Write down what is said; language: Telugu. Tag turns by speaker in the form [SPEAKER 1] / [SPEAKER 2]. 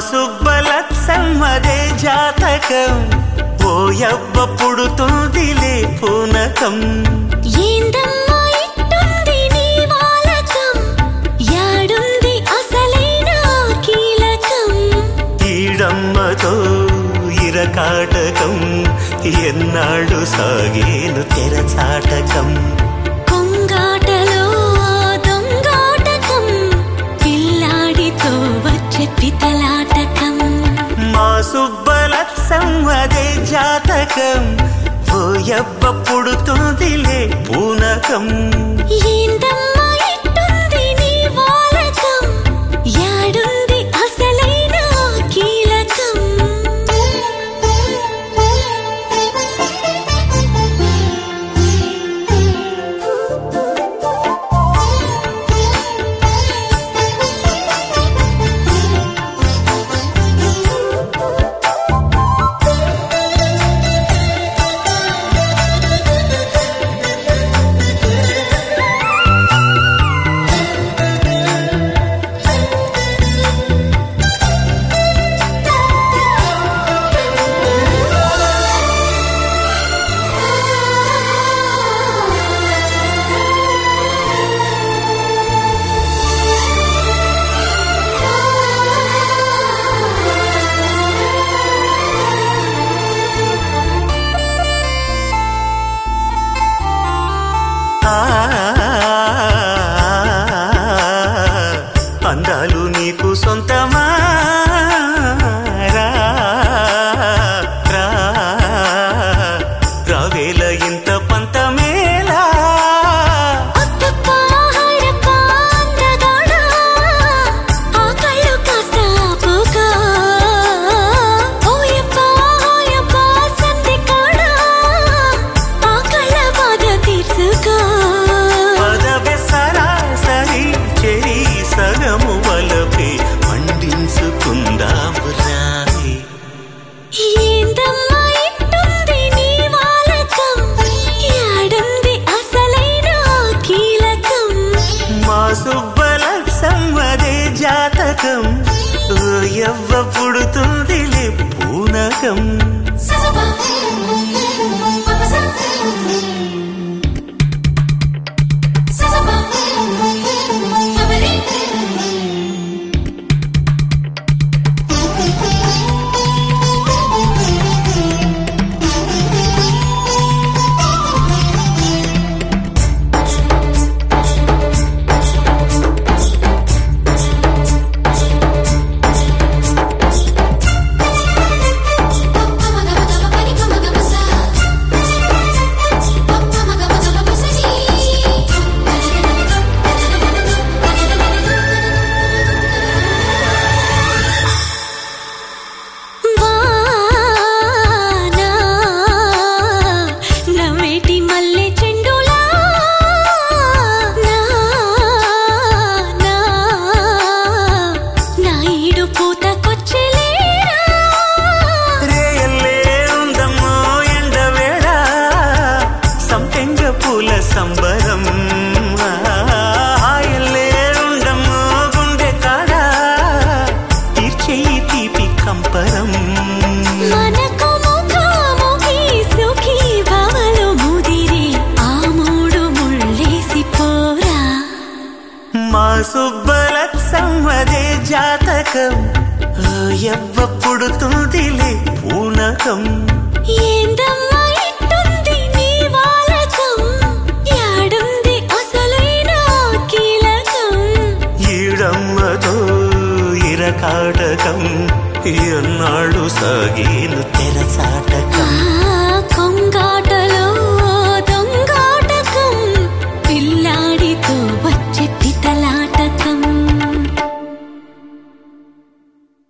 [SPEAKER 1] సుబ్బలత్సమ్మదే జాతకం ఓయవ్వ పుడుతుందిలే పూనకం
[SPEAKER 2] ఏందమ్మా ఇట్టుంది నీ వాలకం యాడుంది అసలైన కీలకం
[SPEAKER 1] ఈడమ్మతో ఇరకాటకం ఎన్నాళ్ళు సాగేను తెరచాటకం
[SPEAKER 2] కొంగాటలో దొంగాటకం పిల్లాడితో వచ్చే పితలాటకం
[SPEAKER 1] మా సుబ్బలత్సమ్మదే జాతకం ఓయవ్వ పుడుతుందిలే పూనకం
[SPEAKER 2] ఏందమ్మా ఇట్టుంది నీ వాలకం యాడుంది అసలైన కీలకం
[SPEAKER 1] ఆ, అందాలు నీకు సొంతమా రా, రా, రావేల ఇంత పంతమేలా
[SPEAKER 2] అత్తప్ప హరప్ప అందగాడా ఆ కళ్ళు కాస్త ఆపుగా ఓయప్ప ఓయప్ప సంధికాడా ఆ కళ్ళ బాధ తీర్చుగా
[SPEAKER 1] పదవె సరాసరి చెరి సగము వలపే పండించుకుందాము రాయి
[SPEAKER 2] ఏందమ్మా ఇట్టుంది నీ వాలకం యాడుంది అసలైన కీలకం
[SPEAKER 1] మా సుబ్బల సమ్మదే జాతకం ఎవ్వ పుడుతుందిలే పూనకం
[SPEAKER 2] వానా నవ్వేటి మల్లె చెండులా నా నా నా ఈడు పూతకొచ్చెలేరా
[SPEAKER 1] రేయల్లే ఉందమ్మో ఎండవేళ సంపెంగ పూల సంబరం హాయల్లే ఉండమ్మో గుండె కాడ తీర్చేయి తీపి కంపరం
[SPEAKER 2] మనకు ముఖాముఖి సుఖీ భవలు ముదిరి ఆ మూడు ముళ్ళేసి పోరా
[SPEAKER 1] మా సుబ్బల సమ్మదే జాతకం ఎవ్వ పుడుతుందిలే పూనకం
[SPEAKER 2] ఏందమ్మా ఇట్టుంది నీ వాలకం యాడుంది అసలైన కీలకం
[SPEAKER 1] ఈడమ్మతో ఇరకాటకం ఎన్నాళ్ళు సాగేను తెరచాట